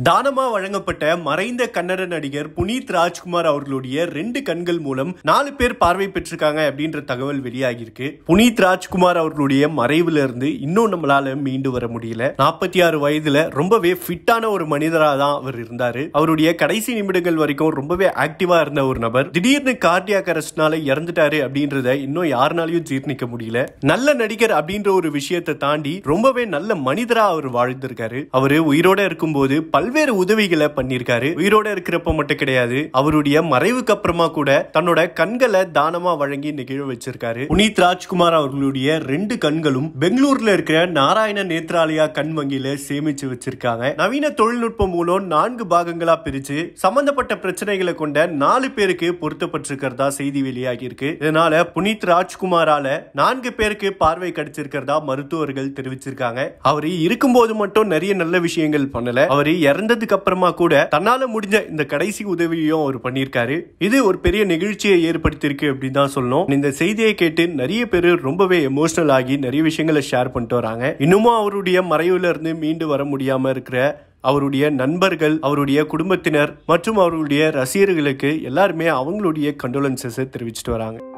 தானமா வழங்கப்பட்ட மறைந்த கன்னட நடிகர் புனீத் ராஜ்குமார் அவர்களுடைய ரெண்டு கண்கள் மூலம் நாலு பேர் பார்வை பெற்றிருக்காங்க அப்படின்ற தகவல் வெளியாகியிருக்கு புனீத் ராஜ்குமார் அவர்களுடைய மறைவுல இருந்து இன்னும் நம்மளால மீண்டு வர முடியல நாற்பத்தி ஆறு வயதுல ரொம்பவே ஃபிட்டான ஒரு மனிதரா தான் அவர் இருந்தாரு அவருடைய கடைசி நிமிடங்கள் வரைக்கும் ரொம்பவே ஆக்டிவா இருந்த ஒரு நபர் திடீர்னு கார்டியாக் அரெஸ்ட்னால இறந்துட்டாரு அப்படின்றத இன்னும் யாருனாலையும் ஜீர்ணிக்க முடியல நல்ல நடிகர் அப்படின்ற ஒரு விஷயத்தை தாண்டி ரொம்பவே நல்ல மனிதரா அவர் வாழ்ந்திருக்காரு அவரு உயிரோட இருக்கும்போது பல்வேறு உதவிகளை பண்ணியிருக்காரு உயிரோட இருக்கிறப்ப மட்டும் கிடையாது அவருடைய மறைவுக்கு அப்புறமா கூட தன்னோட கண்களை தானமா வழங்கி நிகழ வச்சிருக்காரு புனீத் ராஜ்குமார் அவர்களுடைய ரெண்டு கண்களும் பெங்களூர்ல இருக்கிற நாராயண நேத்ராலயா கண் வங்கியில சேமிச்சு வச்சிருக்காங்க நவீன தொழில்நுட்பம் மூலம் நான்கு பாகங்களா பிரிச்சு சம்பந்தப்பட்ட பிரச்சனைகளை கொண்ட நாலு பேருக்கு பொருத்தப்பட்டிருக்கிறதா செய்தி வெளியாகி இருக்கு இதனால புனீத் ராஜ்குமாரால நான்கு பேருக்கு பார்வை கிடைச்சிருக்கிறதா மருத்துவர்கள் தெரிவிச்சிருக்காங்க அவர் இருக்கும்போது மட்டும் நிறைய நல்ல விஷயங்கள் பண்ணல அவர் இறந்ததுக்கு அப்புறமா கூட தன்னால முடிஞ்ச இந்த கடைசி உதவியும் அவர் பண்ணியிருக்காரு இது ஒரு பெரிய நிகழ்ச்சியை ஏற்படுத்தியிருக்கு அப்படின்னு தான் சொல்லணும் இந்த செய்தியை கேட்டு நிறைய பேர் ரொம்பவே எமோஷனல் ஆகி நிறைய விஷயங்களை ஷேர் பண்ணிட்டு வராங்க இன்னமும் அவருடைய மறைவுல இருந்து மீண்டு வர முடியாம இருக்கிற அவருடைய நண்பர்கள் அவருடைய குடும்பத்தினர் மற்றும் அவருடைய ரசிகர்களுக்கு எல்லாருமே அவங்களுடைய கண்டோலன்சஸை தெரிவிச்சிட்டு வராங்க